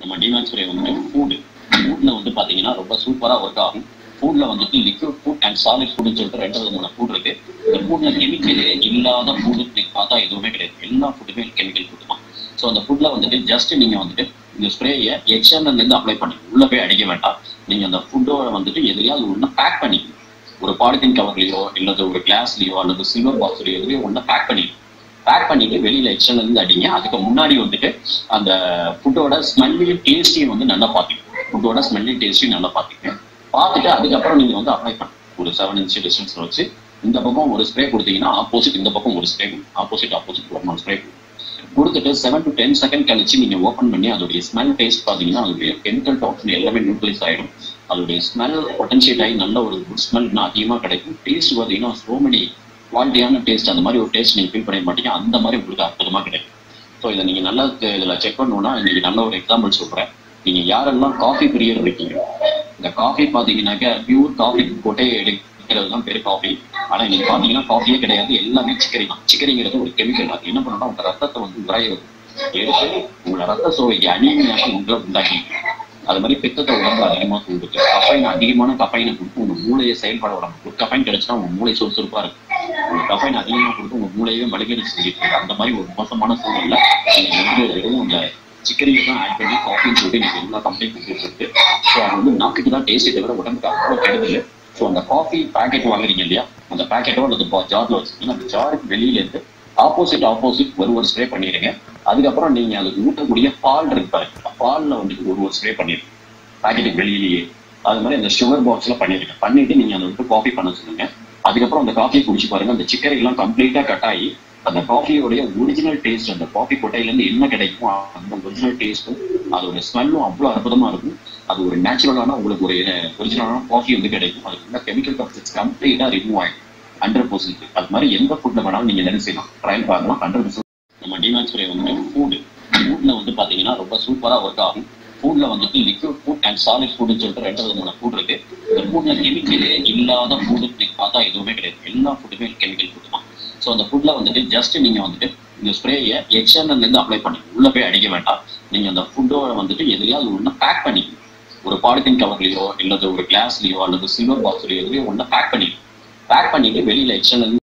நம்ம டிமாக்ஸ் ஸ்ப்ரே வந்துட்டு ஃபுட் ஃபுட்ல வந்து பாத்தீங்கன்னா ரொம்ப சூப்பரா ஒர்க் ஆகும் ஃபுட்ல வந்துட்டு லிக்விட் ஃபுட் அண்ட் சாலிட் ஃபுட்னு சொல்லிட்டு ரெண்டு விதமான ஃபுட் இருக்கு இந்த ஃபுட்ல கெமிக்கலே இல்லாத ஃபுட் பார்த்தா எதுவுமே கிடையாது எல்லா ஃபுட்டுமே கெமிக்கல் ஃபுட் தான் ஸோ அந்த ஃபுட்ல வந்துட்டு ஜஸ்ட் நீங்க வந்துட்டு இந்த ஸ்ப்ரேயை எக்ஸ்டர்னல் இருந்து அப்ளை பண்ணி உள்ள போய் அடிக்க வேண்டாம் நீங்க அந்த ஃபுட்டோட வந்துட்டு எதுலையாவது ஒன்று பேக் பண்ணிக்கணும் ஒரு பாலித்தீன் கவர்லயோ இல்லது ஒரு கிளாஸ்லயோ அல்லது சில்வர் பாக்ஸ்லயோ எதுலயோ ஒன்று பேக் பண்ணிக்கணும் பேக் பண்ணிட்டு வெளியில எக்ஸ்டர்னல் இருந்து அடிங்க அதுக்கு முன்னாடி வந்துட்டு அந்த ஃபுட்டோட ஸ்மெல்லையும் டேஸ்டையும் வந்து நல்லா பார்த்துக்கணும் ஃபுட்டோட ஸ்மெல்லையும் டேஸ்டையும் நல்லா பார்த்துக்கணும் பார்த்துட்டு அதுக்கப்புறம் நீங்க வந்து அப்ளை பண்ணணும் ஒரு செவன் இன்ச் டிஸ்டன்ஸ்ல வச்சு இந்த பக்கம் ஒரு ஸ்ப்ரே கொடுத்தீங்கன்னா ஆப்போசிட் இந்த பக்கம் ஒரு ஸ்ப்ரே ஆப்போசிட் ஆப்போசிட் ஒரு ஸ்ப்ரே கொடுத்துட்டு செவன் டு டென் செகண்ட் கழிச்சு நீங்க ஓப்பன் பண்ணி அதோடைய ஸ்மெல் டேஸ்ட் பாத்தீங்கன்னா அதோடைய கெமிக்கல் டாக்ஸின் எல்லாமே நியூட்ரலைஸ் ஆயிடும் அதோடைய ஸ்மெல் பொட்டன்ஷியேட் ஆகி நல்ல ஒரு குட் ஸ்மெல் இன்னும் அதிகமா கிடைக்கும் டேஸ்ட் பாத்தீங்கன்னா சோ மெனி குவாலிட்டியான டேஸ்ட் அந்த மாதிரி ஒரு டேஸ்ட் நீங்க ஃபீல் பண்ண மாட்டீங்க அந்த மாதிரி உங்களுக்கு அற்புதமா கிடைக்கும் ஸோ இதை நீங்க நல்லா தெ- இதுல செக் பண்ணணும்னா இன்னைக்கு நல்ல ஒரு எக்ஸாம்பிள் சொல்றேன் நீங்க யாரெல்லாம் காஃபி பிரியர் இருக்கீங்க இந்த காஃபி பாத்தீங்கன்னாக்க பியூர் காஃபி கொட்டையை எடுக்கிறது தான் பேர் காஃபி ஆனா இன்னைக்கு பாத்தீங்கன்னா காஃபியே கிடையாது எல்லாமே சிக்கரி தான் சிக்கரிங்கிறது ஒரு கெமிக்கல் அது என்ன பண்ணணும்னா உங்க ரத்தத்தை வந்து உராய வைக்கும். எடுத்து உங்களோட ரத்த சோகைக்கு அனிமையாக உங்களை உண்டாக்கி அது மாதிரி பித்தத்தை உடம்பு அதிகமா தூண்டுது கஃபைன் அதிகமான கஃபைனை கொடுத்து உங்க மூளையை செயல்பட விடாம ஒரு கஃபைன் கிடைச்சா உங்க மூளை சுறுசுறுப்பா இருக்கும் உங்க கஃபைன் அதிகமா கொடுத்து உங்க மூளையவே மழுங்கடி செஞ்சுட்டு இருக்கு அந்த மாதிரி ஒரு மோசமான சூழ்நிலை நீங்க வந்து வெறும் இந்த சிக்கரியை தான் ஆட் பண்ணி காஃபின்னு சொல்லிட்டு நீங்க எல்லா கம்ப்ளைண்ட் கொடுத்துட்டு இருக்கு ஸோ அது வந்து நாக்குக்கு தான் டேஸ்ட் தவிர உடம்புக்கு அவ்வளோ கெடுதல் ஸோ அந்த காஃபி பாக்கெட் வாங்குறீங்க இல்லையா அந்த பாக்கெட்டோ அல்லது ஜார்ல வச்சுக்கீங்கன்னா அந்த ஜாருக்கு வெளியில இருந்து ஆப்போசிட் ஆப்போசிட் ஒரு ஒரு ஸ்ப்ரே பண்ணிடுங்க அதுக்கப்புறம் நீங்க அதுக்கு ஊட்டக்கூடிய பால் இருக்கு பாருங்க பால்ல வந்துட்டு ஒரு ஒரு ஸ்ப்ரே பண்ணிடுங்க பாக்கெட்டுக்கு வெளியிலேயே அது மாதிரி அந்த சுகர் பாக்ஸ்ல பண்ணிடுங்க பண்ணிட்டு நீங்க அதை விட்டு காஃபி பண்ண சொல்லுங்க அதுக்கப்புறம் அந்த காஃபியை குடிச்சு பாருங்க அந்த சிக்கரை எல்லாம் கம்ப்ளீட்டா கட் ஆகி அந்த காஃபியோடைய ஒரிஜினல் டேஸ்ட் அந்த காஃபி கொட்டையில இருந்து என்ன கிடைக்குமோ அந்த ஒரிஜினல் டேஸ்ட்டும் அதோட ஸ்மெல்லும் அவ்வளவு அற்புதமா இருக்கும் அது ஒரு நேச்சுரலான உங்களுக்கு ஒரு ஒரிஜினலான காஃபி வந்து கிடைக்கும் அதுக்குள்ள கெமிக்கல் டாக்ஸிக்ஸ் கம்ப்ளீட்டா ரிமூவ் ஆயிடும் ஹண்ட்ரட் பர்சன்ட் அது மாதிரி எந்த ஃபுட்ல வேணாலும் நீங்க என்ன செய்யலாம் ட்ரையல் பார்க்கலாம் ஹண்ட்ரட் பர்சன்ட் நம்ம டிமாக்ஸ் ஸ்ப்ரே வந்துட்டு ஃபுட் ஃபுட்ல வந்து பாத்தீங்கன்னா ரொம்ப சூப்பரா ஒர்க் ஆகும் ஃபுட்ல வந்துட்டு லிக்விட் ஃபுட் அண்ட் சாலிட் ஃபுட்னு சொல்லிட்டு ரெண்டு விதமான ஃபுட் இருக்கு இந்த ஃபுட்ல கெமிக்கலே இல்லாத ஃபுட் பார்த்தா எதுவுமே கிடையாது எல்லா ஃபுட்டுமே கெமிக்கல் ஃபுட் தான் ஸோ அந்த ஃபுட்ல வந்துட்டு ஜஸ்ட் நீங்க வந்துட்டு இந்த ஸ்ப்ரேயை எக்ஸ்டர்னல் இருந்து அப்ளை பண்ணி உள்ள போய் அடிக்க வேண்டாம் நீங்க அந்த ஃபுட்டோட வந்துட்டு எதுலையாவது ஒன்று பேக் பண்ணிக்கணும் ஒரு பாலித்தீன் கவர்லயோ இல்லது ஒரு கிளாஸ்லயோ அல்லது சில்வர் பாக்ஸ்லயோ எதுலயோ ஒன்று பேக் பண்ணிக்கணும் பேக் பண்ணிட்டு வெளியில எக்ஸ்டர்னல்